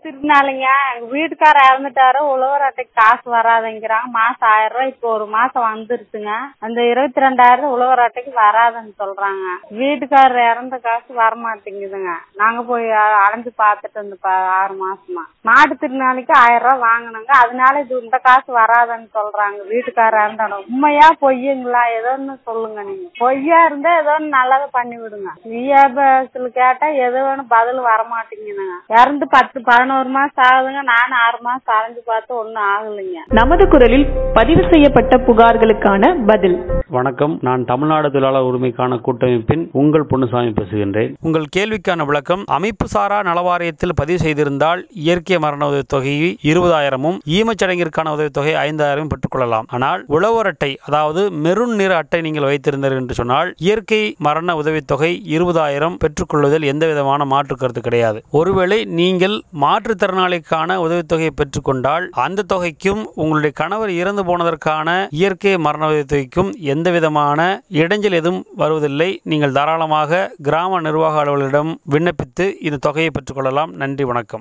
திருநாளுங்க எங்க வீட்டுக்கார இறந்துட்டாரு உழவர் அட்டைக்கு காசு வராதுங்கிறாங்க மாசம் ஆயிரம் ரூபாய் இப்போ ஒரு மாசம் வந்துருச்சுங்க அந்த இருபத்தி ரெண்டாயிரம் உழவர் அட்டைக்கு வராதுன்னு சொல்றாங்க வீட்டுக்காரர் இறந்த காசு வரமாட்டேங்குதுங்க நாங்க போய் அ- அலைஞ்சு பார்த்துட்டு வந்து பா- ஆறு மாசமா மாட்டு திருநாளைக்கு ஆயிரம் ரூபாய் வாங்கினாங்க அதனால இது இந்த காசு வராதுன்னு சொல்றாங்க வீட்டுக்காரர் இறந்தானோ உண்மையா பொய்யுங்களா ஏதோ ஒண்ணு சொல்லுங்க நீங்க பொய்யா இருந்தா ஏதோ ஒண்ணு நல்லதை பண்ணி விடுங்க விஏபிஎஸ்ல கேட்டா எது வேணும் பதில் வரமாட்டேங்குதுங்க இறந்து பத்து பதினோரு மாசம் ஆகுதுங்க நானும் ஆறு மாசம் அலைஞ்சு பார்த்து ஒண்ணும் ஆகலைங்க நமது குரலில் பதிவு செய்யப்பட்ட புகார்களுக்கான பதில் வணக்கம் நான் தமிழ்நாடு தொழிலாளர் உரிமைக்கான கூட்டமைப்பின் உங்கள் பொன்னுசாமி பேசுகின்றேன் உங்கள் கேள்விக்கான விளக்கம் அமைப்பு சாரா நலவாரியத்தில் பதிவு செய்திருந்தால் இயற்கை மரண உதவித்தொகை இருபதாயிரமும் ஈமச்சடங்கிற்கான உதவித்தொகை ஐந்தாயிரமும் பெற்றுக்கொள்ளலாம் ஆனால் உழவர் அட்டை அதாவது மெருண் நிற அட்டை நீங்கள் வைத்திருந்தீர்கள் என்று சொன்னால் இயற்கை மரண உதவித்தொகை இருபதாயிரம் பெற்றுக்கொள்வதில் எந்த விதமான மாற்று கருத்து கிடையாது ஒருவேளை நீங்கள் மாற்றுத்திறனாளிக்கான உதவித்தொகையை பெற்றுக்கொண்டால் அந்த தொகைக்கும் உங்களுடைய கணவர் இறந்து போனதற்கான இயற்கை மரண உதவித்தொகைக்கும் எந்த விதமான இடைஞ்சல் எதுவும் வருவதில்லை நீங்கள் தாராளமாக கிராம நிர்வாக அலுவலரிடம் விண்ணப்பித்து இந்த தொகையை பெற்றுக்கொள்ளலாம் நன்றி வணக்கம்